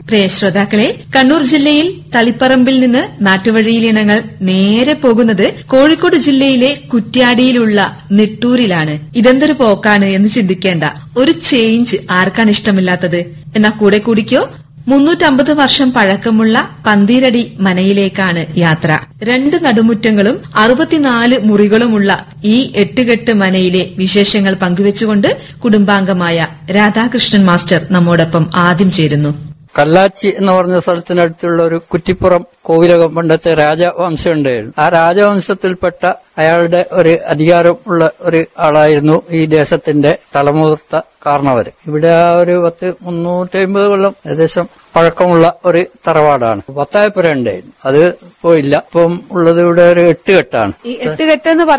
പ്രിയ ശ്രോതാക്കളെ കണ്ണൂർ ജില്ലയിൽ തളിപ്പറമ്പിൽ നിന്ന് നാട്ടുവഴിയിൽ ഇനങ്ങൾ നേരെ പോകുന്നത് കോഴിക്കോട് ജില്ലയിലെ കുറ്റ്യാടിയിലുള്ള നെട്ടൂരിലാണ് ഇതെന്തൊരു പോക്കാണ് എന്ന് ചിന്തിക്കേണ്ട ഒരു ചേഞ്ച് ആർക്കാണ് ഇഷ്ടമില്ലാത്തത് എന്നാ കൂടെ കൂടിക്കോ മുന്നൂറ്റമ്പത് വർഷം പഴക്കമുള്ള പന്തീരടി മനയിലേക്കാണ് യാത്ര രണ്ട് നടുമുറ്റങ്ങളും അറുപത്തിനാല് മുറികളുമുള്ള ഈ എട്ടുകെട്ട് മനയിലെ വിശേഷങ്ങൾ പങ്കുവച്ചുകൊണ്ട് കുടുംബാംഗമായ രാധാകൃഷ്ണൻ മാസ്റ്റർ നമ്മോടൊപ്പം ആദ്യം ചേരുന്നു കല്ലാച്ചി എന്ന് പറഞ്ഞ സ്ഥലത്തിനടുത്തുള്ള ഒരു കുറ്റിപ്പുറം കോവിലകം പണ്ടത്തെ രാജവംശം ഉണ്ടായിരുന്നു ആ രാജവംശത്തിൽപ്പെട്ട അയാളുടെ ഒരു അധികാരം ഉള്ള ഒരു ആളായിരുന്നു ഈ ദേശത്തിന്റെ തലമുതിർത്ത കാരണവര് ഇവിടെ ആ ഒരു പത്ത് മുന്നൂറ്റി അമ്പത് കൊല്ലം ഏകദേശം പഴക്കമുള്ള ഒരു തറവാടാണ് പത്തായപ്പുര ഉണ്ടായിരുന്നു അത് ഇപ്പോ ഇല്ല ഇപ്പം ഉള്ളത് ഇവിടെ ഒരു എട്ടുകെട്ടാണ് ഈ എട്ടുകെട്ട് എന്ന്